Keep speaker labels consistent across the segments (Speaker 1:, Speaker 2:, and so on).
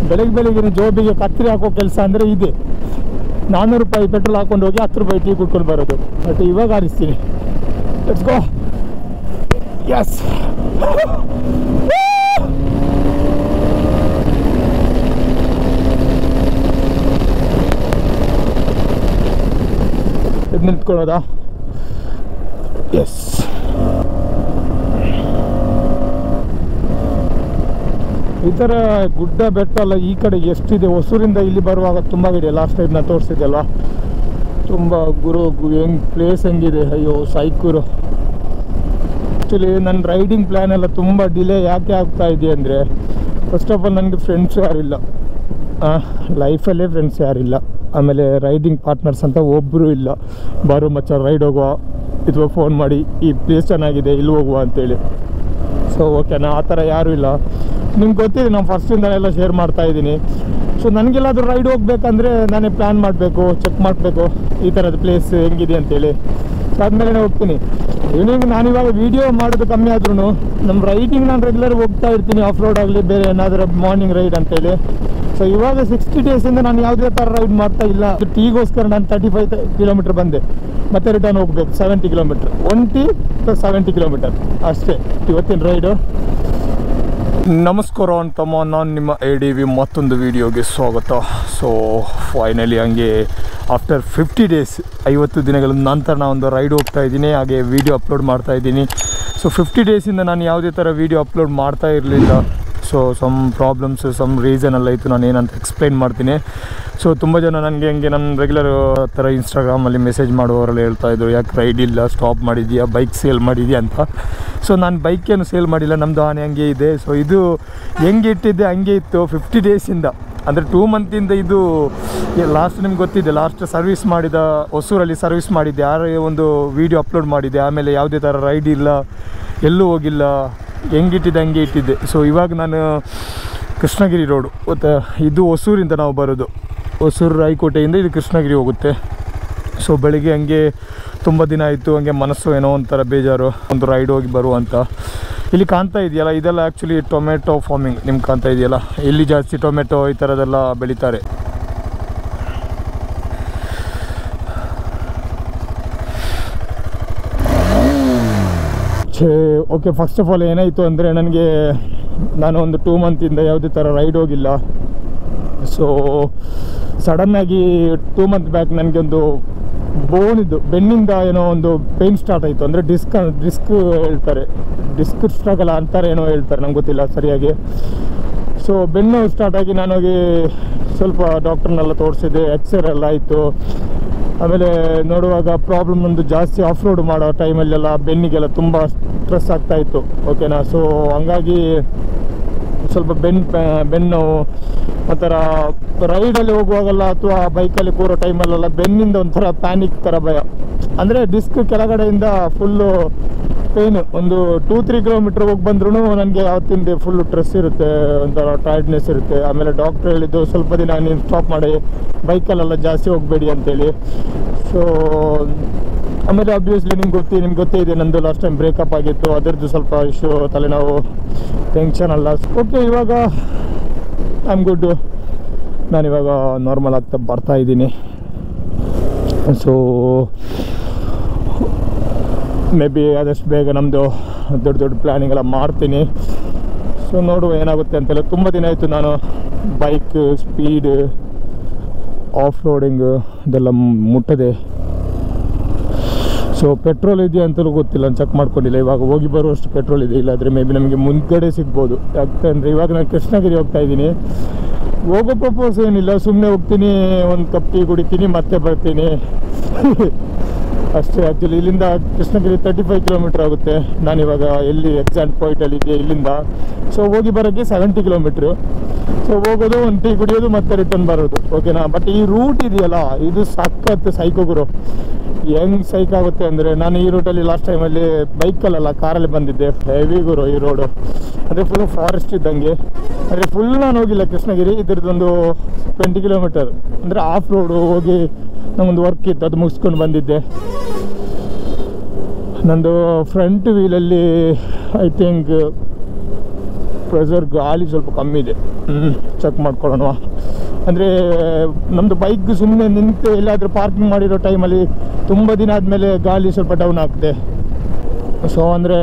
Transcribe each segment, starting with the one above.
Speaker 1: ಬೆಳಗ್ಗೆ ಬೆಳಿಗ್ಗೆ ಜೋಬಿಗೆ ಕತ್ರಿ ಹಾಕೋ ಕೆಲಸ ಅಂದರೆ ಇದೆ ನಾನ್ನೂರು ರೂಪಾಯಿ ಪೆಟ್ರೋಲ್ ಹಾಕೊಂಡು ಹೋಗಿ ಹತ್ತು ರೂಪಾಯಿ ಟೀ ಕುಟ್ಕೊಂಡು ಬರೋದು ಬಟ್ ಇವಾಗ ಆರಿಸ್ತೀನಿ ಲೆಟ್ಸ್ ಗೋ ಎಸ್ ಇದು ನಿಂತ್ಕೊಳ್ಳೋದಾ ಎಸ್ ಈ ಥರ ಗುಡ್ಡ ಬೆಟ್ಟ ಎಲ್ಲ ಈ ಕಡೆ ಎಷ್ಟಿದೆ ಹೊಸೂರಿಂದ ಇಲ್ಲಿ ಬರುವಾಗ ತುಂಬ ಇದೆ ಲಾಸ್ಟ್ ಟೈಮ್ ನಾನು ತೋರಿಸಿದ್ದೆ ಅಲ್ವಾ ತುಂಬ ಗುರು ಗು- ಹೆಂಗ್ ಪ್ಲೇಸ್ ಹೆಂಗಿದೆ ಅಯ್ಯೋ ಸೈಕೂರು ಆ್ಯಕ್ಚುಲಿ ನನ್ನ ರೈಡಿಂಗ್ ಪ್ಲ್ಯಾನ್ ಎಲ್ಲ ತುಂಬ ಡಿಲೇ ಯಾಕೆ ಆಗ್ತಾ ಇದೆ ಅಂದರೆ ಫಸ್ಟ್ ಆಫ್ ಆಲ್ ನನಗೆ ಫ್ರೆಂಡ್ಸ್ ಯಾರಿಲ್ಲ ಲೈಫಲ್ಲೇ ಫ್ರೆಂಡ್ಸ್ ಯಾರಿಲ್ಲ ಆಮೇಲೆ ರೈಡಿಂಗ್ ಪಾರ್ಟ್ನರ್ಸ್ ಅಂತ ಒಬ್ಬರು ಇಲ್ಲ ಬಾರು ಮಚ್ಚ ರೈಡ್ ಹೋಗುವ ಅಥವಾ ಫೋನ್ ಮಾಡಿ ಈ ಪ್ಲೇಸ್ ಚೆನ್ನಾಗಿದೆ ಇಲ್ಲಿ ಹೋಗುವ ಅಂತೇಳಿ ಸೊ ಓಕೆನಾ ಆ ಥರ ಯಾರೂ ಇಲ್ಲ ನಿಮ್ಗೆ ಗೊತ್ತಿದೆ ನಾನು ಫಸ್ಟಿಂದ ಎಲ್ಲ ಶೇರ್ ಮಾಡ್ತಾ ಇದ್ದೀನಿ ಸೊ ನನಗೆಲ್ಲಾದ್ರೂ ರೈಡ್ ಹೋಗ್ಬೇಕಂದ್ರೆ ನಾನೇ ಪ್ಲ್ಯಾನ್ ಮಾಡಬೇಕು ಚೆಕ್ ಮಾಡಬೇಕು ಈ ಥರದ ಪ್ಲೇಸ್ ಹೆಂಗಿದೆ ಅಂತೇಳಿ ಸೊ ಆದಮೇಲೆ ಹೋಗ್ತೀನಿ ಈವ್ನಿಂಗ್ ನಾನು ಇವಾಗ ವೀಡಿಯೋ ಮಾಡೋದು ಕಮ್ಮಿ ಆದ್ರೂ ನಮ್ಮ ರೈಡಿಂಗ್ ನಾನು ರೆಗ್ಯುಲರ್ ಹೋಗ್ತಾ ಇರ್ತೀನಿ ಆಫ್ ರೋಡ್ ಆಗಲಿ ಬೇರೆ ಏನಾದರೂ ಮಾರ್ನಿಂಗ್ ರೈಡ್ ಅಂತೇಳಿ ಸೊ ಇವಾಗ ಸಿಕ್ಸ್ಟಿ ಡೇಸಿಂದ ನಾನು ಯಾವುದೇ ಥರ ರೈಡ್ ಮಾಡ್ತಾ ಇಲ್ಲ ಟೀಗೋಸ್ಕರ ನಾನು ತರ್ಟಿ ಫೈವ್ ಕಿಲೋಮೀಟರ್ ಬಂದೆ ಮತ್ತೆ ರಿಟರ್ನ್ ಹೋಗ್ಬೇಕು ಸೆವೆಂಟಿ ಕಿಲೋಮೀಟರ್ ಒನ್ ಟಿ ಪ್ಲಸ್ ಸೆವೆಂಟಿ ಕಿಲೋಮೀಟರ್ ಅಷ್ಟೇ ಇವತ್ತಿನ ರೈಡು ನಮಸ್ಕಾರ ಅಂತಮ್ಮ ನಾನು ನಿಮ್ಮ ಎ ಡಿ ವಿ ಮತ್ತೊಂದು ವಿಡಿಯೋಗೆ ಸ್ವಾಗತ ಸೊ ಫೈನಲಿ ಹಂಗೆ ಆಫ್ಟರ್ ಫಿಫ್ಟಿ ಡೇಸ್ ಐವತ್ತು ದಿನಗಳ ನಂತರ ನಾನು ಒಂದು ರೈಡ್ ಹೋಗ್ತಾ ಇದ್ದೀನಿ ಹಾಗೆ ವಿಡಿಯೋ ಅಪ್ಲೋಡ್ ಮಾಡ್ತಾ ಇದ್ದೀನಿ ಸೊ ಫಿಫ್ಟಿ ಡೇಸಿಂದ ನಾನು ಯಾವುದೇ ಥರ ವಿಡಿಯೋ ಅಪ್ಲೋಡ್ ಮಾಡ್ತಾ ಇರಲಿಲ್ಲ so some problems some reason ಎಲ್ಲ ಇತ್ತು ನಾನು ಏನಂತ ಎಕ್ಸ್ಪ್ಲೈನ್ ಮಾಡ್ತೀನಿ ಸೊ ತುಂಬ ಜನ ನನಗೆ ಹಂಗೆ ನನ್ನ ರೆಗ್ಯುಲರ್ ಥರ ಇನ್ಸ್ಟಾಗ್ರಾಮಲ್ಲಿ ಮೆಸೇಜ್ ಮಾಡುವವರೆಲ್ಲ ಹೇಳ್ತಾ ಇದ್ರು ಯಾಕೆ ರೈಡ್ ಇಲ್ಲ ಸ್ಟಾಪ್ ಮಾಡಿದ್ಯಾ ಬೈಕ್ ಸೇಲ್ ಮಾಡಿದ್ಯಾ ಅಂತ ಸೊ ನಾನು ಬೈಕೇನು ಸೇಲ್ ಮಾಡಿಲ್ಲ ನಮ್ಮದು ಆನೆ ಹಂಗೆ ಇದೆ ಸೊ ಇದು ಹೆಂಗೆ ಇಟ್ಟಿದ್ದೆ ಹಂಗೆ ಇತ್ತು ಫಿಫ್ಟಿ ಡೇಸಿಂದ ಅಂದರೆ ಟೂ ಮಂತಿಂದ ಇದು ಲಾಸ್ಟ್ ನಿಮ್ಗೆ ಗೊತ್ತಿದೆ ಲಾಸ್ಟ್ ಸರ್ವಿಸ್ ಮಾಡಿದ ಹೊಸೂರಲ್ಲಿ ಸರ್ವಿಸ್ ಮಾಡಿದ್ದೆ ಯಾರ ಒಂದು ವೀಡಿಯೋ ಅಪ್ಲೋಡ್ ಮಾಡಿದ್ದೆ ಆಮೇಲೆ ಯಾವುದೇ ಥರ ರೈಡ್ ಇಲ್ಲ ಎಲ್ಲೂ ಹೋಗಿಲ್ಲ ಹೆಂಗಿಟ್ಟಿದ್ದೆ ಹಂಗೆ ಇಟ್ಟಿದ್ದೆ ಸೊ ಇವಾಗ ನಾನು ಕೃಷ್ಣಗಿರಿ ರೋಡು ಮತ್ತು ಇದು ಹೊಸೂರಿಂದ ನಾವು ಬರೋದು ಹೊಸೂರು ರಾಯಕೋಟೆಯಿಂದ ಇದು ಕೃಷ್ಣಗಿರಿ ಹೋಗುತ್ತೆ ಸೊ ಬೆಳಿಗ್ಗೆ ಹಂಗೆ ತುಂಬ ದಿನ ಆಯಿತು ಹಂಗೆ ಮನಸ್ಸು ಏನೋ ಒಂಥರ ಬೇಜಾರು ಒಂದು ರೈಡ್ ಹೋಗಿ ಬರುವಂತ ಇಲ್ಲಿ ಕಾಣ್ತಾ ಇದೆಯಲ್ಲ ಇದೆಲ್ಲ ಆ್ಯಕ್ಚುಲಿ ಟೊಮೆಟೊ ಫಾರ್ಮಿಂಗ್ ನಿಮ್ಗೆ ಕಾಣ್ತಾ ಇದೆಯಲ್ಲ ಇಲ್ಲಿ ಜಾಸ್ತಿ ಟೊಮೆಟೊ ಈ ಥರದೆಲ್ಲ ಬೆಳೀತಾರೆ ಛೇ ಓಕೆ ಫಸ್ಟ್ ಆಫ್ ಆಲ್ ಏನಾಯಿತು ಅಂದರೆ ನನಗೆ ನಾನು ಒಂದು ಟೂ ಮಂತಿಂದ ಯಾವುದೇ ಥರ ರೈಡ್ ಹೋಗಿಲ್ಲ ಸೊ ಸಡನ್ನಾಗಿ ಟೂ ಮಂತ್ ಬ್ಯಾಕ್ ನನಗೆ ಒಂದು ಬೋನಿದ್ದು ಬೆನ್ನಿಂದ ಏನೋ ಒಂದು ಪೇನ್ ಸ್ಟಾರ್ಟ್ ಆಯಿತು ಅಂದರೆ ಡಿಸ್ಕ್ ಡಿಸ್ಕ್ ಹೇಳ್ತಾರೆ ಡಿಸ್ಕ್ ಸ್ಟ್ರಗಲ್ ಅಂತಾರೆ ಏನೋ ಹೇಳ್ತಾರೆ ನಂಗೆ ಗೊತ್ತಿಲ್ಲ ಸರಿಯಾಗಿ ಸೊ ಬೆನ್ನು ಸ್ಟಾರ್ಟ್ ಆಗಿ ನಾನು ಹೋಗಿ ಸ್ವಲ್ಪ ಡಾಕ್ಟ್ರನ್ನೆಲ್ಲ ತೋರಿಸಿದೆ ಎಕ್ಸ್ರೇ ಎಲ್ಲ ಆಯಿತು ಆಮೇಲೆ ನೋಡುವಾಗ ಪ್ರಾಬ್ಲಮ್ ಒಂದು ಜಾಸ್ತಿ ಆಫ್ ರೋಡ್ ಮಾಡೋ ಟೈಮಲ್ಲೆಲ್ಲ ಬೆನ್ನಿಗೆಲ್ಲ ತುಂಬ ಸ್ಟ್ರೆಸ್ ಆಗ್ತಾ ಇತ್ತು ಓಕೆನಾ ಸೊ ಹಂಗಾಗಿ ಸ್ವಲ್ಪ ಬೆನ್ ಬೆನ್ನು ಒಂಥರ ರೈಡಲ್ಲಿ ಹೋಗುವಾಗೆಲ್ಲ ಅಥವಾ ಬೈಕಲ್ಲಿ ಕೂರೋ ಟೈಮಲ್ಲೆಲ್ಲ ಬೆನ್ನಿಂದ ಒಂಥರ ಪ್ಯಾನಿಕ್ ಥರ ಭಯ ಅಂದರೆ ಡಿಸ್ಕ್ ಕೆಳಗಡೆಯಿಂದ ಫುಲ್ಲು ಪೇನು ಒಂದು ಟೂ ತ್ರೀ ಕಿಲೋಮೀಟ್ರ್ ಹೋಗಿ ಬಂದ್ರೂ ನನಗೆ ಯಾವತ್ತಿಂದ ಫುಲ್ಲು ಸ್ಟ್ರೆಸ್ ಇರುತ್ತೆ ಒಂಥರ ಟೈರ್ಡ್ನೆಸ್ ಇರುತ್ತೆ ಆಮೇಲೆ ಡಾಕ್ಟ್ರ್ ಹೇಳಿದ್ದು ಸ್ವಲ್ಪ ದಿನ ನೀನು ಸ್ಟಾಪ್ ಮಾಡಿ ಬೈಕಲ್ಲೆಲ್ಲ ಜಾಸ್ತಿ ಹೋಗಬೇಡಿ ಅಂತೇಳಿ ಸೊ ಆಮೇಲೆ ಅಬ್ವಿಯಸ್ಲಿ ನಿಮ್ಗೆ ಗೊತ್ತಿ ನಿಮ್ಗೆ ಗೊತ್ತೇ ಇದೆ ನಂದು ಲಾಸ್ಟ್ ಟೈಮ್ ಬ್ರೇಕಪ್ ಆಗಿತ್ತು ಅದರದ್ದು ಸ್ವಲ್ಪ ಇಶ್ಯೂ ತಲೆನೋವು ಟೆನ್ಷನ್ ಅಲ್ಲ ಓಕೆ ಇವಾಗ ಐ ಆಮ್ ಗುಡ್ ನಾನಿವಾಗ ನಾರ್ಮಲ್ ಆಗ್ತಾ ಬರ್ತಾ ಇದ್ದೀನಿ ಸೊ ಮೇ ಬಿ ಆದಷ್ಟು ಬೇಗ ನಮ್ಮದು ದೊಡ್ಡ ದೊಡ್ಡ ಪ್ಲ್ಯಾನಿಂಗ್ ಎಲ್ಲ ಮಾಡ್ತೀನಿ ಸೊ ನೋಡುವ ಏನಾಗುತ್ತೆ ಅಂತೆಲ್ಲ ತುಂಬ ದಿನ ಆಯಿತು ನಾನು ಬೈಕ್ ಸ್ಪೀಡ್ ಆಫ್ ರೋಡಿಂಗ್ ಇದೆಲ್ಲ ಮುಟ್ಟದೆ ಸೊ ಪೆಟ್ರೋಲ್ ಇದೆಯಾ ಅಂತಲೂ ಗೊತ್ತಿಲ್ಲ ಚೆಕ್ ಮಾಡ್ಕೊಂಡಿಲ್ಲ ಇವಾಗ ಹೋಗಿ ಬರುವಷ್ಟು ಪೆಟ್ರೋಲ್ ಇದೆ ಇಲ್ಲಾಂದರೆ ಮೇ ಬಿ ನಮಗೆ ಮುಂದ್ಗಡೆ ಸಿಗ್ಬೋದು ಯಾಕಂದರೆ ಇವಾಗ ನಾನು ಕೃಷ್ಣಗಿರಿ ಹೋಗ್ತಾ ಇದ್ದೀನಿ ಹೋಗೋ ಪರ್ಪಸ್ ಏನಿಲ್ಲ ಸುಮ್ಮನೆ ಹೋಗ್ತೀನಿ ಒಂದು ಕಪ್ ಟೀ ಕುಡಿತೀನಿ ಮತ್ತೆ ಬರ್ತೀನಿ ಅಷ್ಟೇ ಆ್ಯಕ್ಚುಲಿ ಇಲ್ಲಿಂದ ಕೃಷ್ಣಗಿರಿ ತರ್ಟಿ ಫೈವ್ ಕಿಲೋಮೀಟ್ರ್ ಆಗುತ್ತೆ ನಾನಿವಾಗ ಎಲ್ಲಿ ಎಕ್ಸಾಕ್ಟ್ ಪಾಯಿಂಟಲ್ಲಿ ಇದೆ ಇಲ್ಲಿಂದ ಸೊ ಹೋಗಿ ಬರೋಕ್ಕೆ ಸೆವೆಂಟಿ ಕಿಲೋಮೀಟ್ರು ಸೊ ಹೋಗೋದು ಒಂದು ಟೀ ಕುಡಿಯೋದು ಮತ್ತೆ ರಿಟರ್ನ್ ಬರೋದು ಓಕೆನಾ ಬಟ್ ಈ ರೂಟ್ ಇದೆಯಲ್ಲ ಇದು ಸಖತ್ ಸೈಕೋ ಗುರು ಹೆಂಗ್ ಸೈಕ್ ಆಗುತ್ತೆ ಅಂದರೆ ನಾನು ಈ ರೂಟಲ್ಲಿ ಲಾಸ್ಟ್ ಟೈಮಲ್ಲಿ ಬೈಕಲ್ಲಲ್ಲ ಕಾರಲ್ಲಿ ಬಂದಿದ್ದೆ ಹೆವಿ ಗುರು ಈ ರೋಡು ಅದೇ ಫುಲ್ ಫಾರೆಸ್ಟ್ ಇದ್ದಂಗೆ ಅಂದರೆ ಫುಲ್ ನಾನು ಹೋಗಿಲ್ಲ ಕೃಷ್ಣಗಿರಿ ಇದ್ರದ್ದೊಂದು ಟ್ವೆಂಟಿ ಕಿಲೋಮೀಟರ್ ಅಂದರೆ ಆಫ್ ರೋಡು ಹೋಗಿ ನಮ್ಮೊಂದು ವರ್ಕ್ ಇತ್ತು ಅದು ಮುಗಿಸ್ಕೊಂಡು ಬಂದಿದ್ದೆ ನಂದು ಫ್ರಂಟ್ ವೀಲಲ್ಲಿ ಐ ಥಿಂಕ್ ಪ್ರೆಷರ್ ಗಾಳಿ ಸ್ವಲ್ಪ ಕಮ್ಮಿ ಇದೆ ಹ್ಞೂ ಚೆಕ್ ಮಾಡ್ಕೊಳ್ಳೋಣ ಅಂದರೆ ನಮ್ಮದು ಬೈಕ್ ಸುಮ್ಮನೆ ನಿಂತು ಎಲ್ಲಾದರೂ ಪಾರ್ಕಿಂಗ್ ಮಾಡಿರೋ ಟೈಮಲ್ಲಿ ತುಂಬ ದಿನ ಆದಮೇಲೆ ಗಾಳಿ ಸ್ವಲ್ಪ ಡೌನ್ ಆಗ್ತದೆ ಸೊ ಅಂದರೆ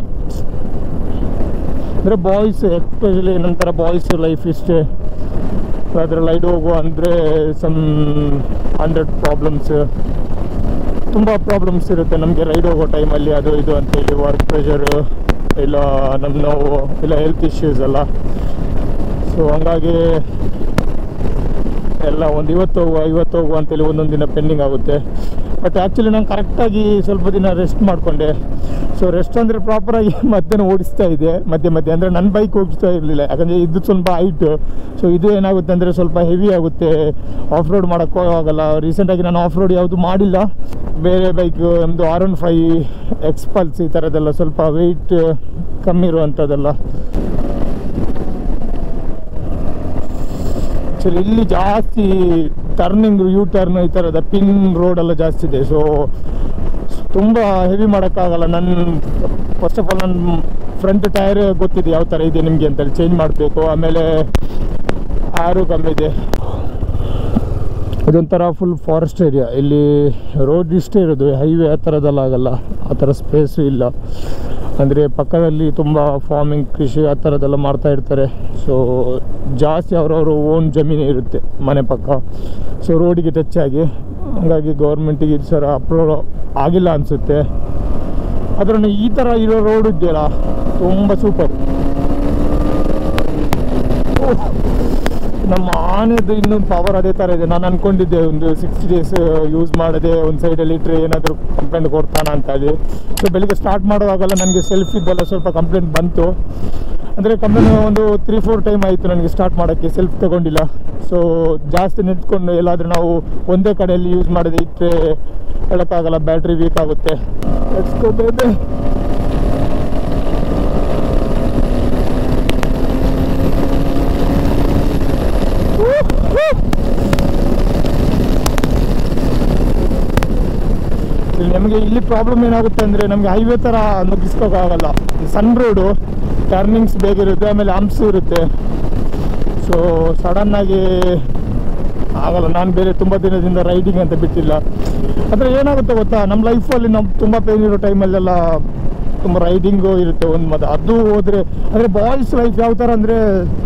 Speaker 1: ಅಂದರೆ ಬಾಯ್ಸ್ ಎಸ್ಪೆಷಲಿ ನಂತರ ಬಾಯ್ಸ್ ಲೈಫ್ ಇಷ್ಟೇ ಅದರ ಲೈಟ್ ಹೋಗುವ ಅಂದರೆ ಸಮ್ ಹಂಡ್ರೆಡ್ ಪ್ರಾಬ್ಲಮ್ಸ್ ತುಂಬ ಪ್ರಾಬ್ಲಮ್ಸ್ ಇರುತ್ತೆ ನಮಗೆ ರೈಡ್ ಹೋಗೋ ಟೈಮಲ್ಲಿ ಅದು ಇದು ಅಂತೇಳಿ ವರ್ಕ್ ಪ್ರೆಷರು ಇಲ್ಲ ನಮ್ಮ ನೋವು ಇಲ್ಲ ಹೆಲ್ತ್ ಇಶ್ಯೂಸ್ ಎಲ್ಲ ಸೊ ಹಂಗಾಗಿ ಎಲ್ಲ ಒಂದು ಇವತ್ತು ಹೋಗುವ ಇವತ್ತು ಹೋಗುವ ಅಂತೇಳಿ ಒಂದೊಂದು ದಿನ ಪೆಂಡಿಂಗ್ ಆಗುತ್ತೆ ಬಟ್ ಆ್ಯಕ್ಚುಲಿ ನಾನು ಕರೆಕ್ಟಾಗಿ ಸ್ವಲ್ಪ ದಿನ ರೆಸ್ಟ್ ಮಾಡಿಕೊಂಡೆ ಸೊ ರೆಸ್ಟ್ ಅಂದರೆ ಪ್ರಾಪರಾಗಿ ಮಧ್ಯಾಹ್ನ ಓಡಿಸ್ತಾ ಇದೆ ಮಧ್ಯೆ ಮಧ್ಯೆ ಅಂದರೆ ನನ್ನ ಬೈಕ್ ಓಡಿಸ್ತಾ ಇರಲಿಲ್ಲ ಯಾಕಂದರೆ ಇದು ಸ್ವಲ್ಪ ಹೈಟು ಸೊ ಇದು ಏನಾಗುತ್ತೆ ಅಂದರೆ ಸ್ವಲ್ಪ ಹೆವಿ ಆಗುತ್ತೆ ಆಫ್ ರೋಡ್ ಮಾಡೋಕ್ಕೂ ಆಗಲ್ಲ ರೀಸೆಂಟಾಗಿ ನಾನು ಆಫ್ ರೋಡ್ ಯಾವುದು ಮಾಡಿಲ್ಲ ಬೇರೆ ಬೈಕ್ ನಮ್ಮದು ಆರ್ ಒನ್ ಫೈ ಎಕ್ಸ್ಪಲ್ಸ್ ಈ ಥರದ್ದೆಲ್ಲ ಸ್ವಲ್ಪ ವೆಯ್ಟ್ ಕಮ್ಮಿ ಇರುವಂಥದ್ದೆಲ್ಲ ಆ್ಯಕ್ಚುಲಿ ಇಲ್ಲಿ ಜಾಸ್ತಿ ಟರ್ನಿಂಗ್ ಯೂ ಟರ್ನ್ ಈ ಥರದ ಪಿನ್ ರೋಡ್ ಎಲ್ಲ ಜಾಸ್ತಿ ಇದೆ ಸೊ ತುಂಬ ಹೆವಿ ಮಾಡೋಕ್ಕಾಗಲ್ಲ ನನ್ನ ಫಸ್ಟ್ ಆಫ್ ಆಲ್ ನನ್ನ ಫ್ರಂಟ್ ಟೈರ್ ಗೊತ್ತಿದೆ ಯಾವ ಥರ ಇದೆ ನಿಮಗೆ ಅಂತೇಳಿ ಚೇಂಜ್ ಮಾಡಬೇಕು ಆಮೇಲೆ ಆರು ಕಮ್ಮಿ ಇದೆ ಇದೊಂಥರ ಫುಲ್ ಫಾರೆಸ್ಟ್ ಏರಿಯಾ ಇಲ್ಲಿ ರೋಡ್ ಇಷ್ಟೇ ಇರೋದು ಹೈವೇ ಆ ಥರದ್ದೆಲ್ಲ ಆಗಲ್ಲ ಆ ಥರ ಸ್ಪೇಸು ಇಲ್ಲ ಅಂದರೆ ಪಕ್ಕದಲ್ಲಿ ತುಂಬ ಫಾರ್ಮಿಂಗ್ ಕೃಷಿ ಆ ಥರದ್ದೆಲ್ಲ ಮಾಡ್ತಾ ಇರ್ತಾರೆ ಸೊ ಜಾಸ್ತಿ ಅವರವರು ಓನ್ ಜಮೀನು ಇರುತ್ತೆ ಮನೆ ಪಕ್ಕ ಸೊ ರೋಡಿಗೆ ಟಚ್ ಆಗಿ ಹಂಗಾಗಿ ಗೌರ್ಮೆಂಟಿಗೆ ಇದು ಸರ ಅಪ್ರೂವ್ ಆಗಿಲ್ಲ ಅನಿಸುತ್ತೆ ಅದನ್ನು ಈ ಥರ ಇರೋ ರೋಡ್ ಇದೆಯಲ್ಲ ತುಂಬ ಸೂಪರ್ ನಮ್ಮ ಆನೆದು ಇನ್ನೊಂದು ಪವರ್ ಅದೇ ಥರ ಇದೆ ನಾನು ಅನ್ಕೊಂಡಿದ್ದೆ ಒಂದು ಸಿಕ್ಸ್ಟಿ ಡೇಸ್ ಯೂಸ್ ಮಾಡದೆ ಒಂದು ಸೈಡಲ್ಲಿ ಇಟ್ಟರೆ ಏನಾದರೂ ಕಂಪ್ಲೇಂಟ್ ಕೊಡ್ತಾನ ಅಂತ ಹೇಳಿ ಸೊ ಬೆಳಿಗ್ಗೆ ಸ್ಟಾರ್ಟ್ ಮಾಡುವಾಗೆಲ್ಲ ನನಗೆ ಸೆಲ್ಫ್ ಇದ್ದೆಲ್ಲ ಸ್ವಲ್ಪ ಕಂಪ್ಲೇಂಟ್ ಬಂತು ಅಂದರೆ ಕಂಪ್ಲೇಂಟ್ ಒಂದು ತ್ರೀ ಫೋರ್ ಟೈಮ್ ಆಯಿತು ನನಗೆ ಸ್ಟಾರ್ಟ್ ಮಾಡೋಕ್ಕೆ ಸೆಲ್ಫ್ ತಗೊಂಡಿಲ್ಲ ಸೊ ಜಾಸ್ತಿ ನಿಂತ್ಕೊಂಡು ಎಲ್ಲಾದರೂ ನಾವು ಒಂದೇ ಕಡೆಯಲ್ಲಿ ಯೂಸ್ ಮಾಡದೆ ಇಟ್ಟರೆ ಹೇಳೋಕ್ಕಾಗಲ್ಲ ಬ್ಯಾಟ್ರಿ ವೀಕ್ ಆಗುತ್ತೆ Let's go, baby. ಇಲ್ಲಿ ನಮಗೆ ಇಲ್ಲಿ ಪ್ರಾಬ್ಲಮ್ ಏನಾಗುತ್ತೆ ಅಂದರೆ ನಮಗೆ ಹೈವೇ ಥರ ನುಗ್ಗಿಸ್ಕೋಕ್ಕಾಗಲ್ಲ ಸಣ್ಣ ರೋಡು ಟರ್ನಿಂಗ್ಸ್ ಬೇಗ ಇರುತ್ತೆ ಆಮೇಲೆ ಹಂಪ್ಸ್ ಇರುತ್ತೆ ಸೊ ಸಡನ್ನಾಗಿ ಆಗಲ್ಲ ನಾನು ಬೇರೆ ತುಂಬ ದಿನದಿಂದ ರೈಡಿಂಗ್ ಅಂತ ಬಿಟ್ಟಿಲ್ಲ ಆದರೆ ಏನಾಗುತ್ತೆ ಗೊತ್ತಾ ನಮ್ಮ ಲೈಫಲ್ಲಿ ನಾವು ತುಂಬ ಪೇನ್ ಇರೋ ಟೈಮಲ್ಲೆಲ್ಲ ತುಂಬ ರೈಡಿಂಗು ಇರುತ್ತೆ ಒಂದು ಮತ್ತೆ ಅದು ಹೋದರೆ ಅಂದರೆ ಬಾಯ್ಸ್ ಲೈಫ್ ಯಾವ ಥರ ಅಂದರೆ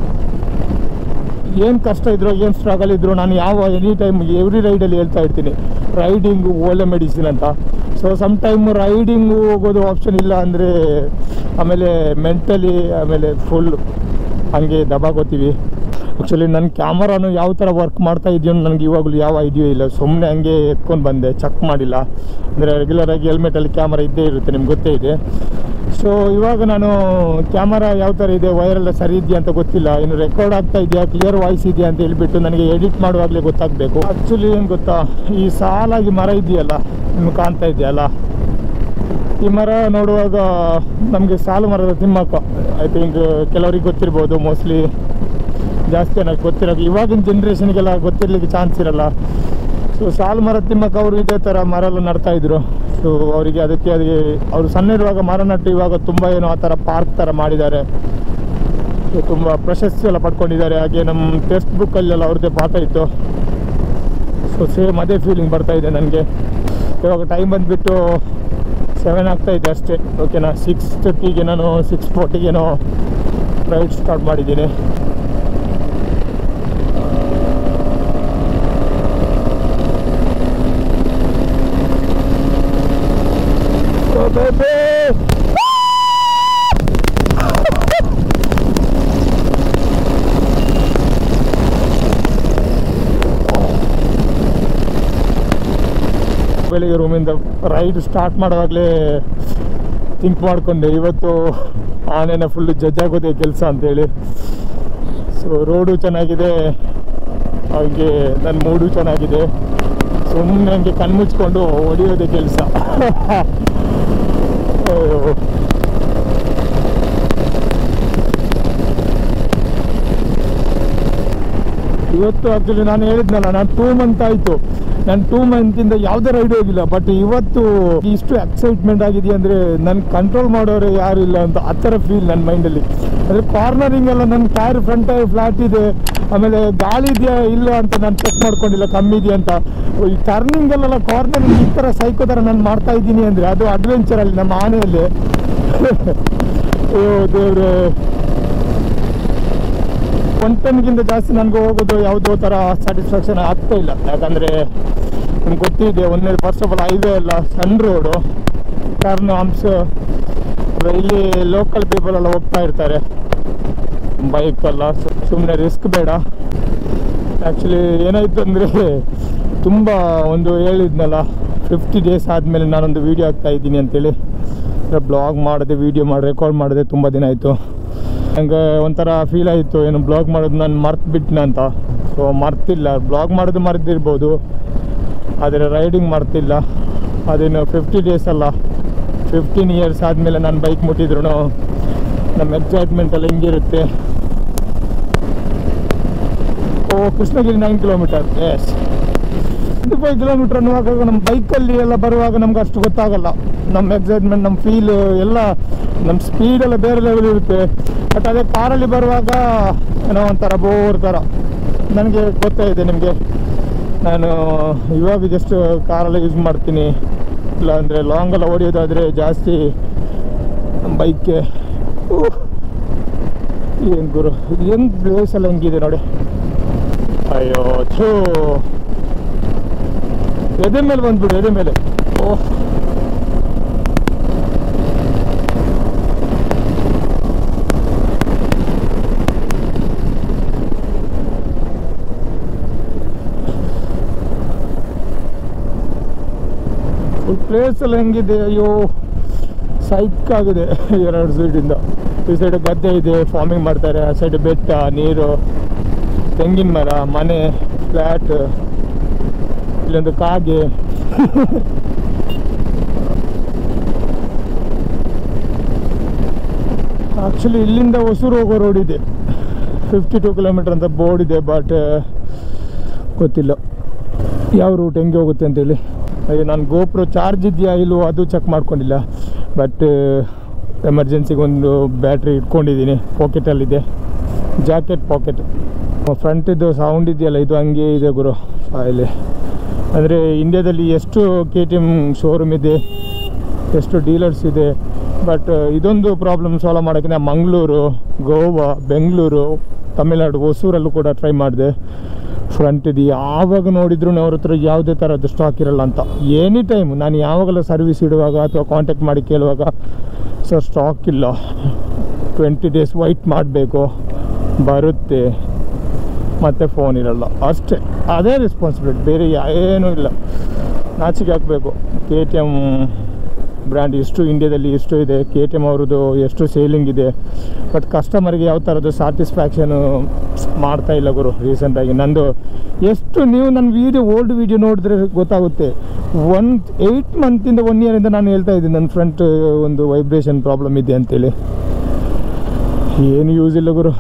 Speaker 1: ಏನು ಕಷ್ಟ ಇದ್ರು ಏನು ಸ್ಟ್ರಗಲ್ ಇದ್ರು ನಾನು ಯಾವ ಎನಿ ಟೈಮ್ ಎವ್ರಿ ರೈಡಲ್ಲಿ ಹೇಳ್ತಾ ಇರ್ತೀನಿ ರೈಡಿಂಗು ಒಳ್ಳೆ ಮೆಡಿಸಿನ್ ಅಂತ ಸೊ ಸಮ್ ಟೈಮ್ ರೈಡಿಂಗು ಹೋಗೋದು ಆಪ್ಷನ್ ಇಲ್ಲ ಅಂದರೆ ಆಮೇಲೆ ಮೆಂಟಲಿ ಆಮೇಲೆ ಫುಲ್ ಹಂಗೆ ದಬಾಕೋತೀವಿ ಆ್ಯಕ್ಚುಲಿ ನನ್ನ ಕ್ಯಾಮರಾನು ಯಾವ ಥರ ವರ್ಕ್ ಮಾಡ್ತಾ ಇದೆಯೋ ನನಗೆ ಇವಾಗಲೂ ಯಾವ ಐಡಿಯಾ ಇಲ್ಲ ಸುಮ್ಮನೆ ಹಂಗೆ ಎತ್ಕೊಂಡು ಬಂದೆ ಚೆಕ್ ಮಾಡಿಲ್ಲ ಅಂದರೆ ರೆಗ್ಯುಲರಾಗಿ ಹೆಲ್ಮೆಟಲ್ಲಿ ಕ್ಯಾಮರಾ ಇದ್ದೇ ಇರುತ್ತೆ ನಿಮ್ಗೆ ಗೊತ್ತೇ ಇದೆ ಸೊ ಇವಾಗ ನಾನು ಕ್ಯಾಮರಾ ಯಾವ ಥರ ಇದೆ ವೈರೆಲ್ಲ ಸರಿ ಇದೆಯಾ ಅಂತ ಗೊತ್ತಿಲ್ಲ ಇನ್ನು ರೆಕಾರ್ಡ್ ಆಗ್ತಾ ಇದೆಯಾ ಕ್ಲಿಯರ್ ವಾಯ್ಸ್ ಇದೆಯಾ ಅಂತ ಹೇಳ್ಬಿಟ್ಟು ನನಗೆ ಎಡಿಟ್ ಮಾಡುವಾಗಲೇ ಗೊತ್ತಾಗಬೇಕು ಆ್ಯಕ್ಚುಲಿ ಏನು ಗೊತ್ತಾ ಈ ಸಾಲಾಗಿ ಮರ ಇದೆಯಲ್ಲ ನಿಮ್ಗೆ ಕಾಣ್ತಾ ಇದೆಯಲ್ಲ ಈ ಮರ ನೋಡುವಾಗ ನಮಗೆ ಸಾಲು ಮರದ ತಿಮ್ಮಕ್ಕ ಐ ಥಿಂಕ್ ಕೆಲವರಿಗೆ ಗೊತ್ತಿರ್ಬೋದು ಮೋಸ್ಟ್ಲಿ ಜಾಸ್ತಿ ನನಗೆ ಗೊತ್ತಿರೋದು ಇವಾಗಿನ ಜನ್ರೇಷನ್ಗೆಲ್ಲ ಗೊತ್ತಿರಲಿಕ್ಕೆ ಚಾನ್ಸ್ ಇರಲ್ಲ ಸೊ ಸಾಲು ಮರ ತಿಮ್ಮಕ್ಕ ಅವರು ಇದೇ ಥರ ಮರ ಎಲ್ಲ ನಡ್ತಾ ಇದ್ರು ಸೊ ಅವರಿಗೆ ಅದಕ್ಕೆ ಅದಕ್ಕೆ ಅವರು ಸಣ್ಣ ಇರುವಾಗ ಮರ ನಟ್ಟು ಇವಾಗ ತುಂಬ ಏನೋ ಆ ಥರ ಪಾರ್ಕ್ ಥರ ಮಾಡಿದ್ದಾರೆ ಸೊ ತುಂಬ ಪ್ರಶಸ್ತಿ ಎಲ್ಲ ಪಡ್ಕೊಂಡಿದ್ದಾರೆ ಹಾಗೆ ನಮ್ಮ ಟೆಕ್ಸ್ಟ್ ಬುಕ್ಕಲ್ಲೆಲ್ಲ ಅವ್ರದ್ದೇ ಪಾಠ ಇತ್ತು ಸೊ ಸೇಮ್ ಅದೇ ಫೀಲಿಂಗ್ ಬರ್ತಾ ಇದೆ ನನಗೆ ಇವಾಗ ಟೈಮ್ ಬಂದುಬಿಟ್ಟು ಸೆವೆನ್ ಆಗ್ತಾ ಇದೆ ಅಷ್ಟೇ ಓಕೆನಾ ಸಿಕ್ಸ್ ತರ್ಟಿಗೆ ನಾನು ಸಿಕ್ಸ್ ಫೋರ್ಟಿಗೇನೋ ರೈಡ್ ಸ್ಟಾರ್ಟ್ ಮಾಡಿದ್ದೀನಿ So, baby! ಬೆಳಿಗ್ಗೆ ರೂಮಿಂದ ರೈಡ್ ಸ್ಟಾರ್ಟ್ ಮಾಡುವಾಗಲೇ ಥಿಂಕ್ ಮಾಡಿಕೊಂಡೆ ಇವತ್ತು ಆನೆನ ಫುಲ್ಲು ಜಡ್ಜ್ ಆಗೋದೇ ಕೆಲಸ ಅಂತೇಳಿ ಸೊ ರೋಡು ಚೆನ್ನಾಗಿದೆ ಹಾಗೆ ನನ್ನ ಮೂಡು ಚೆನ್ನಾಗಿದೆ ಸುಮ್ಮನೆ ಹಂಗೆ ಕಣ್ಮುಚ್ಕೊಂಡು ಹೊಡಿಯೋದೇ ಕೆಲಸ ಇವತ್ತು ಆ್ಯಕ್ಚುಲಿ ನಾನು ಹೇಳಿದ್ನಲ್ಲ ನಾನು ಟೂ ಮಂತ್ ಆಯಿತು ನಾನು ಟೂ ಮಂತಿಂದ ಯಾವುದೇ ರೈಡ್ ಹೋಗಿಲ್ಲ ಬಟ್ ಇವತ್ತು ಇಷ್ಟು ಎಕ್ಸೈಟ್ಮೆಂಟ್ ಆಗಿದೆ ಅಂದರೆ ನನ್ನ ಕಂಟ್ರೋಲ್ ಮಾಡೋರು ಯಾರು ಇಲ್ಲ ಅಂತ ಆ ಥರ ಫೀಲ್ ನನ್ನ ಮೈಂಡಲ್ಲಿ ಅದೇ ಕಾರ್ನರಿಂಗ್ ಎಲ್ಲ ನನ್ನ ಟೈರ್ ಫ್ರಂಟ್ ಟೈರ್ ಫ್ಲಾಟ್ ಇದೆ ಆಮೇಲೆ ಗಾಳಿ ಇದೆಯಾ ಇಲ್ಲ ಅಂತ ನಾನು ಚೆಕ್ ಮಾಡ್ಕೊಂಡಿಲ್ಲ ಕಮ್ಮಿ ಇದೆಯಾ ಅಂತ ಈ ಟರ್ನಿಂಗ್ ಅಲ್ಲೆಲ್ಲ ಕಾರ್ನರಿಂಗ್ ಈ ಥರ ಸೈಕೋ ಥರ ನಾನು ಮಾಡ್ತಾ ಇದ್ದೀನಿ ಅಂದರೆ ಅದು ಅಡ್ವೆಂಚರ್ ಅಲ್ಲಿ ನಮ್ಮ ಆನೆಯಲ್ಲಿ ಓ ದೇವ್ರೆ ಒನ್ ಟನ್ಗಿಂತ ಜಾಸ್ತಿ ನನಗೆ ಹೋಗೋದು ಯಾವುದೋ ಥರ ಸ್ಯಾಟಿಸ್ಫ್ಯಾಕ್ಷನ್ ಆಗ್ತಾ ಇಲ್ಲ ಯಾಕಂದರೆ ನಿಮ್ಗೆ ಗೊತ್ತಿದೆ ಒಂದೇ ಫಸ್ಟ್ ಆಫ್ ಆಲ್ ಹೈವೇ ಅಲ್ಲ ಸಣ್ಣ ರೋಡು ಟರ್ನ್ ಹಂಪ್ಸ್ ಇಲ್ಲಿ ಲೋಕಲ್ ಪೀಪಲ್ ಎಲ್ಲ ಹೋಗ್ತಾ ಇರ್ತಾರೆ ಬೈಕ್ ಅಲ್ಲ ಸುಮ್ಮನೆ ರಿಸ್ಕ್ ಬೇಡ ಆ್ಯಕ್ಚುಲಿ ಏನಾಯ್ತು ಅಂದರೆ ತುಂಬ ಒಂದು ಹೇಳಿದ್ನಲ್ಲ ಫಿಫ್ಟಿ ಡೇಸ್ ಆದಮೇಲೆ ನಾನೊಂದು ವೀಡಿಯೋ ಹಾಕ್ತಾ ಇದ್ದೀನಿ ಅಂತೇಳಿ ಬ್ಲಾಗ್ ಮಾಡಿದೆ ವೀಡಿಯೋ ಮಾಡಿ ರೆಕಾರ್ಡ್ ಮಾಡಿದೆ ತುಂಬ ದಿನ ಆಯಿತು ನನಗೆ ಒಂಥರ ಫೀಲ್ ಆಯಿತು ಏನು ಬ್ಲಾಗ್ ಮಾಡೋದು ನಾನು ಮರ್ತು ಬಿಟ್ನ ಅಂತ ಸೊ ಮರ್ತಿಲ್ಲ ಬ್ಲಾಗ್ ಮಾಡೋದು ಮರ್ತಿರ್ಬೋದು ಆದರೆ ರೈಡಿಂಗ್ ಮರ್ತಿಲ್ಲ ಅದೇನು ಫಿಫ್ಟಿ ಡೇಸ್ ಅಲ್ಲ ಫಿಫ್ಟೀನ್ ಇಯರ್ಸ್ ಆದಮೇಲೆ ನಾನು ಬೈಕ್ ಮುಟ್ಟಿದ್ರು ನಮ್ಮ ಎಕ್ಸೈಟ್ಮೆಂಟ್ ಎಲ್ಲ ಹಿಂಗಿರುತ್ತೆ ಓ Krishnagiri nine kilometre yes twenty five kilometre ಅನ್ನುವಾಗ ನಮ್ಮ ಬೈಕಲ್ಲಿ ಎಲ್ಲ ಬರುವಾಗ ನಮ್ಗೆ ಅಷ್ಟು ಗೊತ್ತಾಗಲ್ಲ ನಮ್ಮ ಎಕ್ಸೈಟ್ಮೆಂಟ್ ನಮ್ಮ ಫೀಲ್ ಎಲ್ಲ ನಮ್ಮ ಸ್ಪೀಡ್ ಎಲ್ಲ ಬೇರೆ ಲೆವೆಲ್ ಇರುತ್ತೆ ಬಟ್ ಅದೇ ಕಾರಲ್ಲಿ ಬರುವಾಗ ಏನೋ ಒಂಥರ ಬೋರ್ ಥರ ನನಗೆ ಗೊತ್ತೇ ಇದೆ ನಿಮಗೆ ನಾನು ಇವಾಗ ಜಸ್ಟ್ ಕಾರೆಲ್ಲ ಯೂಸ್ ಮಾಡ್ತೀನಿ ಇಲ್ಲ ಅಂದರೆ ಲಾಂಗ್ ಎಲ್ಲ ಹೊಡೆಯೋದಾದರೆ ಜಾಸ್ತಿ ಬೈಕ್ಗೆ ಏನು ಗುರು ಇದು ಏನು ಪ್ಲೇಸ್ ಎಲ್ಲ ಹೆಂಗಿದೆ ನೋಡಿ ಅಯ್ಯೋ ಥೂ ಎದೆ ಮೇಲೆ ಬಂದ್ಬಿಡು ಎದೆ ಮೇಲೆ ಓಹ್ ಫುಲ್ ಪ್ಲೇಸ್ ಎಲ್ಲ ಹೆಂಗಿದೆ ಅಯ್ಯೋ ಸೈಕ್ ಆಗಿದೆ ಎರಡು ಸೈಡಿಂದ ಈ ಸೈಡ್ ಗದ್ದೆ ಇದೆ ಫಾರ್ಮಿಂಗ್ ಮಾಡ್ತಾರೆ ಆ ಸೈಡ್ ಬೆಟ್ಟ ನೀರು ತೆಂಗಿನ ಮರ ಮನೆ ಫ್ಲ್ಯಾಟ್ ಇಲ್ಲೊಂದು ಕಾಗೆ ಆ್ಯಕ್ಚುಲಿ ಇಲ್ಲಿಂದ ಹೊಸೂರು ಹೋಗೋ ರೋಡ್ ಇದೆ ಫಿಫ್ಟಿ ಟು ಕಿಲೋಮೀಟರ್ ಅಂತ ಬೋರ್ಡ್ ಇದೆ ಬಟ್ ಗೊತ್ತಿಲ್ಲ ಯಾವ ರೂಟ್ ಹೆಂಗೆ ಹೋಗುತ್ತೆ ಅಂತೇಳಿ ಅಯ್ಯೋ ನಾನು ಗೋಪ್ರೋ ಚಾರ್ಜ್ ಇದೆಯಾ ಇಲ್ವೋ ಅದು ಚೆಕ್ ಮಾಡ್ಕೊಂಡಿಲ್ಲ ಬಟ್ ಎಮರ್ಜೆನ್ಸಿಗೆ ಒಂದು ಬ್ಯಾಟ್ರಿ ಇಟ್ಕೊಂಡಿದ್ದೀನಿ ಪಾಕೆಟಲ್ಲಿದೆ ಜಾಕೆಟ್ ಪಾಕೆಟ್ ಫ್ರಂಟಿದ್ದು ಸೌಂಡ್ ಇದೆಯಲ್ಲ ಇದು ಹಂಗೆ ಇದೆ ಗುರು ಇಲ್ಲಿ ಅಂದರೆ ಇಂಡಿಯಾದಲ್ಲಿ ಎಷ್ಟು ಕೆ ಟಿ ಎಮ್ ಶೋರೂಮ್ ಇದೆ ಎಷ್ಟು ಡೀಲರ್ಸ್ ಇದೆ ಬಟ್ ಇದೊಂದು ಪ್ರಾಬ್ಲಮ್ ಸಾಲ್ವ್ ಮಾಡೋಕ್ಕೆ ನಾನು ಮಂಗಳೂರು ಗೋವಾ ಬೆಂಗಳೂರು ತಮಿಳ್ನಾಡು ಹೊಸೂರಲ್ಲೂ ಕೂಡ ಟ್ರೈ ಮಾಡಿದೆ ಫ್ರಂಟ್ ಇದು ಯಾವಾಗ ನೋಡಿದ್ರು ಅವ್ರ ಹತ್ರ ಯಾವುದೇ ಥರದ್ದು ಸ್ಟಾಕ್ ಇರಲ್ಲ ಅಂತ ಎನಿ ಟೈಮ್ ನಾನು ಯಾವಾಗಲೂ ಸರ್ವಿಸ್ ಇಡುವಾಗ ಅಥವಾ ಕಾಂಟ್ಯಾಕ್ಟ್ ಮಾಡಿ ಕೇಳುವಾಗ ಸರ್ ಸ್ಟಾಕ್ ಇಲ್ಲ ಟ್ವೆಂಟಿ ಡೇಸ್ ವೈಟ್ ಮಾಡಬೇಕು ಬರುತ್ತೆ ಮತ್ತು ಫೋನ್ ಇರಲ್ಲ ಅಷ್ಟೇ ಅದೇ ರೆಸ್ಪಾನ್ಸಿಬಿಲಿಟಿ ಬೇರೆ ಏನೂ ಇಲ್ಲ ನಾಚಿಕೆ ಹಾಕಬೇಕು ಕೆ ಟಿ ಎಮ್ ಬ್ರ್ಯಾಂಡ್ ಎಷ್ಟು ಇಂಡಿಯಾದಲ್ಲಿ ಎಷ್ಟು ಇದೆ ಕೆ ಟಿ ಎಮ್ ಅವ್ರದ್ದು ಎಷ್ಟು ಸೇಲಿಂಗ್ ಇದೆ ಬಟ್ ಕಸ್ಟಮರ್ಗೆ ಯಾವ ಥರದ್ದು ಸ್ಯಾಟಿಸ್ಫ್ಯಾಕ್ಷನು ಮಾಡ್ತಾ ಇಲ್ಲ ಗುರು ರೀಸೆಂಟಾಗಿ ನಂದು ಎಷ್ಟು ನೀವು ನನ್ನ ವೀಡಿಯೋ ಓಲ್ಡ್ ವೀಡಿಯೋ ನೋಡಿದ್ರೆ ಗೊತ್ತಾಗುತ್ತೆ ಒನ್ ಏಯ್ಟ್ ಮಂತಿಂದ ಒನ್ ಇಯರಿಂದ ನಾನು ಹೇಳ್ತಾ ಇದ್ದೀನಿ ನನ್ನ ಫ್ರಂಟ್ ಒಂದು ವೈಬ್ರೇಷನ್ ಪ್ರಾಬ್ಲಮ್ ಇದೆ ಅಂತೇಳಿ ಏನು ಯೂಸ್ ಇಲ್ಲ ಗುರು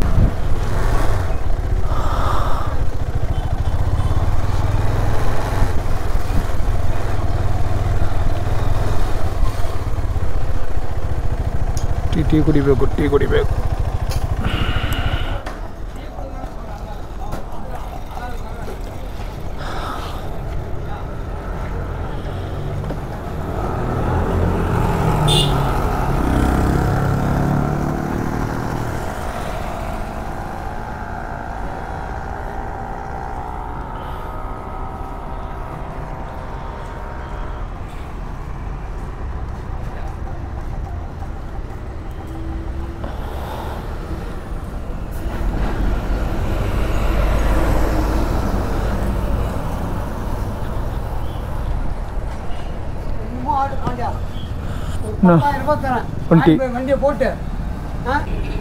Speaker 1: ಟೀ ಟೀ ಕುಡಿಬೇಕು ಟೀ ಕುಡಿಬೇಕು நான்
Speaker 2: பத்தாயிரம் ரூபாய் தரேன்
Speaker 1: வண்டி.
Speaker 2: வாங்கி போய் வண்டியை போட்டு ஆ?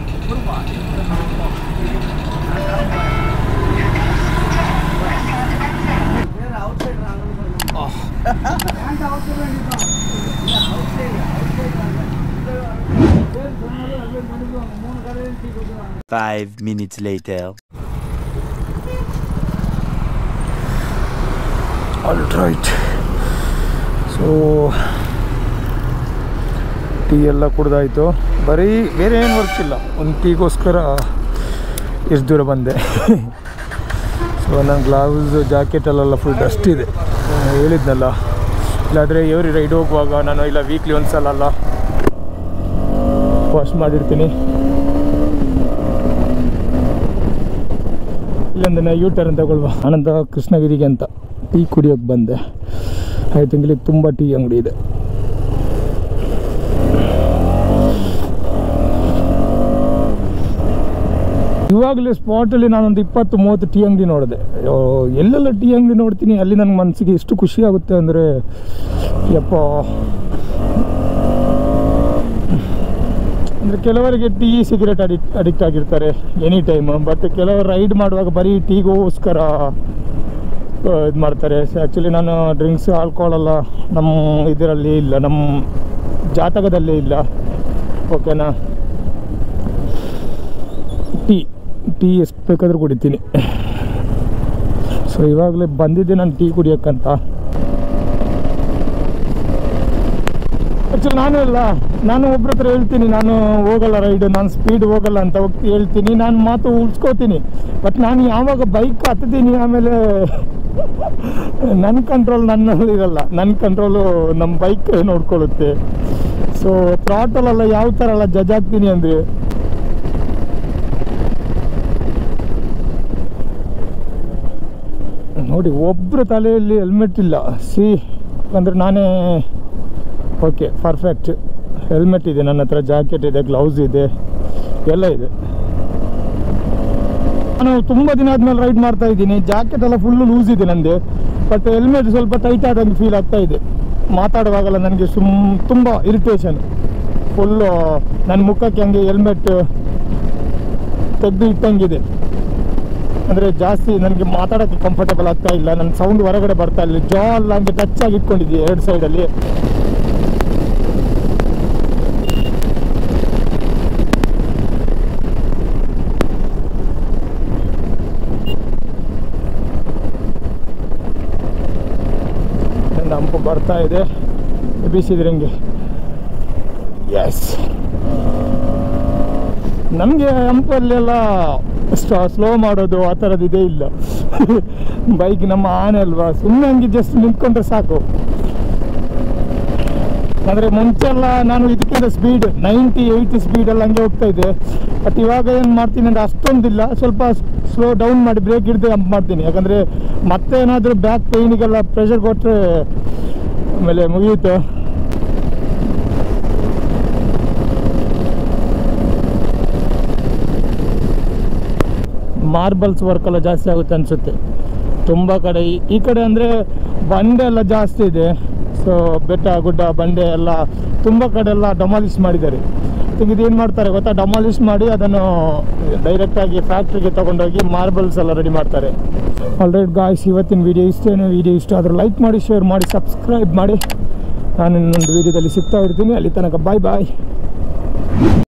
Speaker 2: வேற outside வாங்கணும்னு சொல்லுங்க. ஏன்டா outside வேண்டியதுதான்? இல்ல, outside, outside வாங்க. இந்த பேர் சொன்னாலும் அப்படியே மடிக்குவாங்க. மூணு கடையிலும் டீ கொடுக்குறாங்க
Speaker 3: Five minutes later.
Speaker 1: All right so tea ಎಲ್ಲ ಕುಡ್ದಾಯ್ತು ಬರೀ ಬೇರೆ ಏನು ವರ್ಕ್ ಇಲ್ಲ ಒಂದು ಟೀಗೋಸ್ಕರ ಎಷ್ಟು ದೂರ ಬಂದೆ ಸೊ ನನ್ನ ಗ್ಲೌಸ್ ಜಾಕೆಟಲ್ಲೆಲ್ಲ ಫುಲ್ ಡಸ್ಟ್ ಇದೆ ಆ, ಹೇಳಿದ್ನಲ್ಲ ಇಲ್ಲಾದರೆ ಎವ್ರಿ ರೈಡ್ ಹೋಗುವಾಗ ನಾನು ಇಲ್ಲ ವೀಕ್ಲಿ ಒಂದು ಸಲ ಅಲ್ಲ ವಾಶ್ ಮಾಡಿರ್ತೀನಿ ಇಲ್ಲೊಂದು ಯೂ ಟರ್ನ್ ತಗೊಳ್ವಾ ಆನಂದ ಕೃಷ್ಣಗಿರಿಗೆ ಅಂತ ಟೀ ಕುಡಿಯೋಕ್ಕೆ ಬಂದೆ ಐ ಥಿಂಕ್ ಇಲ್ಲಿ ತುಂಬ ಟೀ ಅಂಗಡಿ ಇದೆ ಇವಾಗಲೇ ಸ್ಪಾಟಲ್ಲಿ ನಾನೊಂದು ಇಪ್ಪತ್ತು ಮೂವತ್ತು ಟೀ ಅಂಗಡಿ ನೋಡಿದೆ ಅಯ್ಯೋ, ಎಲ್ಲೆಲ್ಲ ಟೀ ಅಂಗಡಿ ನೋಡ್ತೀನಿ ಅಲ್ಲಿ ನನ್ನ ಮನಸ್ಸಿಗೆ ಎಷ್ಟು ಖುಷಿ ಆಗುತ್ತೆ ಅಂದರೆ ಯಪ್ಪ ಅಂದರೆ ಕೆಲವರಿಗೆ ಟೀ ಸಿಗರೇಟ್ ಅಡಿಕ್ಟ್ ಅಡಿಕ್ಟ್ ಆಗಿರ್ತಾರೆ ಎನಿ ಟೈಮ್ ಬಟ್ ಕೆಲವರು ರೈಡ್ ಮಾಡುವಾಗ ಬರೀ ಟೀಗೋಸ್ಕರ ಇದು ಮಾಡ್ತಾರೆ ಆ್ಯಕ್ಚುಲಿ ನಾನು ಡ್ರಿಂಕ್ಸ್ ಆಲ್ಕೋಹಾಲ್ ಎಲ್ಲ ನಮ್ಮ ಇದರಲ್ಲಿ ಇಲ್ಲ ನಮ್ಮ ಜಾತಕದಲ್ಲೇ ಇಲ್ಲ ಓಕೆನಾ ಟೀ ಟೀ ಎಷ್ಟು ಬೇಕಾದರೂ ಕುಡಿತೀನಿ ಸೊ ಇವಾಗಲೇ ಬಂದಿದ್ದೆ ನಾನು ಟೀ ಕುಡಿಯೋಕ್ಕಂತ ಆ್ಯಕ್ಚುಲಿ ನಾನು ಅಲ್ಲ ನಾನು ಒಬ್ರ ಹತ್ರ ಹೇಳ್ತೀನಿ ನಾನು ಹೋಗಲ್ಲ ರೈಡ್ ನಾನು ಸ್ಪೀಡ್ ಹೋಗಲ್ಲ ಅಂತ ಹೋಗ್ತಿ ಹೇಳ್ತೀನಿ ನಾನು ಮಾತು ಉಳಿಸ್ಕೋತೀನಿ ಬಟ್ ನಾನು ಯಾವಾಗ ಬೈಕ್ ಹತ್ತೀನಿ ಆಮೇಲೆ ನನ್ನ ಕಂಟ್ರೋಲ್ ನನ್ನಲ್ಲಿ ಇರಲ್ಲ ನನ್ನ ಕಂಟ್ರೋಲು ನಮ್ಮ ಬೈಕ್ ನೋಡ್ಕೊಳ್ಳುತ್ತೆ ಸೊ ಥ್ರಾಟಲೆಲ್ಲ ಯಾವ ಥರ ಎಲ್ಲ ಜಜ್ ಆಗ್ತೀನಿ ಅಂದರೆ ನೋಡಿ ಒಬ್ಬರ ತಲೆಯಲ್ಲಿ ಹೆಲ್ಮೆಟ್ ಇಲ್ಲ ಸಿ ಅಂದರೆ ನಾನೇ ಓಕೆ ಪರ್ಫೆಕ್ಟ್ ಹೆಲ್ಮೆಟ್ ಇದೆ ನನ್ನ ಹತ್ರ ಜಾಕೆಟ್ ಇದೆ ಗ್ಲೌಸ್ ಇದೆ ಎಲ್ಲ ಇದೆ ನಾನು ತುಂಬ ದಿನ ಆದಮೇಲೆ ರೈಡ್ ಮಾಡ್ತಾ ಇದ್ದೀನಿ ಜಾಕೆಟ್ ಎಲ್ಲ ಫುಲ್ಲು ಲೂಸ್ ಇದೆ ನಂದು ಬಟ್ ಹೆಲ್ಮೆಟ್ ಸ್ವಲ್ಪ ಟೈಟ್ ಆದಂಗೆ ಫೀಲ್ ಆಗ್ತಾ ಇದೆ ಮಾತಾಡುವಾಗಲ್ಲ ನನಗೆ ಸುಮ್ ತುಂಬ ಇರಿಟೇಷನ್ ಫುಲ್ಲು ನನ್ನ ಮುಖಕ್ಕೆ ಹಂಗೆ ಹೆಲ್ಮೆಟ್ ತೆಗೆದು ಇಟ್ಟಂಗಿದೆ ಅಂದರೆ ಜಾಸ್ತಿ ನನಗೆ ಮಾತಾಡೋಕ್ಕೆ ಕಂಫರ್ಟಬಲ್ ಆಗ್ತಾ ಇಲ್ಲ ನನ್ನ ಸೌಂಡ್ ಹೊರಗಡೆ ಬರ್ತಾ ಇಲ್ಲ ಜಾ ಎಲ್ಲ ಹಂಗೆ ಟಚ್ ಆಗಿ ಇಟ್ಕೊಂಡಿದ್ದೆ ಎರಡು ಸೈಡಲ್ಲಿ ನನ್ನ ಹಂಪು ಬರ್ತಾ ಇದೆ ಬೀಸಿದ್ರೆ ಹಂಗೆ ಎಸ್ ನಮಗೆ ಹಂಪಲ್ಲೆಲ್ಲ ಸ್ಲೋ ಮಾಡೋದು ಆ ಥರದ್ದು ಇದೇ ಇಲ್ಲ ಬೈಕ್ ನಮ್ಮ ಆನೆ ಅಲ್ವಾ ಸುಮ್ಮನೆ ಹಂಗೆ ಜಸ್ಟ್ ನಿಂತ್ಕೊಂಡ್ರೆ ಸಾಕು ಅಂದರೆ ಮುಂಚೆಲ್ಲ ನಾನು ಇದಕ್ಕಿಂತ ಸ್ಪೀಡ್ ನೈಂಟಿ ಏಯ್ಟಿ ಸ್ಪೀಡಲ್ಲಿ ಹಂಗೆ ಹೋಗ್ತಾ ಇದ್ದೆ ಬಟ್ ಇವಾಗ ಏನು ಮಾಡ್ತೀನಿ ಅಂದರೆ ಅಷ್ಟೊಂದಿಲ್ಲ ಸ್ವಲ್ಪ ಸ್ಲೋ ಡೌನ್ ಮಾಡಿ ಬ್ರೇಕ್ ಹಿಡಿದು ಹಂಪ್ ಮಾಡ್ತೀನಿ ಯಾಕಂದರೆ ಮತ್ತೆ ಏನಾದರೂ ಬ್ಯಾಕ್ ಪೇಯ್ನಿಗೆಲ್ಲ ಪ್ರೆಷರ್ ಕೊಟ್ಟರೆ ಆಮೇಲೆ ಮುಗಿಯಿತು ಮಾರ್ಬಲ್ಸ್ ವರ್ಕ್ ಎಲ್ಲ ಜಾಸ್ತಿ ಆಗುತ್ತೆ ಅನಿಸುತ್ತೆ ತುಂಬ ಕಡೆ ಈ- ಈ ಕಡೆ ಅಂದರೆ ಬಂಡೆ ಎಲ್ಲ ಜಾಸ್ತಿ ಇದೆ ಸೊ ಬೆಟ್ಟ ಗುಡ್ಡ ಬಂಡೆ ಎಲ್ಲ ತುಂಬ ಕಡೆ ಎಲ್ಲ ಡಮಾಲಿಷ್ ಮಾಡಿದ್ದಾರೆ ಈಗ ಇದೇನು ಮಾಡ್ತಾರೆ ಗೊತ್ತಾ ಡಮಾಲಿಷ್ ಮಾಡಿ ಅದನ್ನು ಡೈರೆಕ್ಟಾಗಿ ಫ್ಯಾಕ್ಟ್ರಿಗೆ ತೊಗೊಂಡೋಗಿ ಮಾರ್ಬಲ್ಸ್ ಎಲ್ಲ ರೆಡಿ ಮಾಡ್ತಾರೆ ಆಲ್ರೈಟ್ ಗಾಯ್ಸ್ ಇವತ್ತಿನ ವೀಡಿಯೋ ಇಷ್ಟೇನು ವೀಡಿಯೋ ಇಷ್ಟ ಆದರೂ ಲೈಕ್ ಮಾಡಿ ಶೇರ್ ಮಾಡಿ ಸಬ್ಸ್ಕ್ರೈಬ್ ಮಾಡಿ ನಾನು ಇನ್ನೊಂದು ವೀಡಿಯೋದಲ್ಲಿ ಸಿಗ್ತಾ ಇರ್ತೀನಿ ಅಲ್ಲಿ ತನಕ ಬಾಯ್ ಬಾಯ್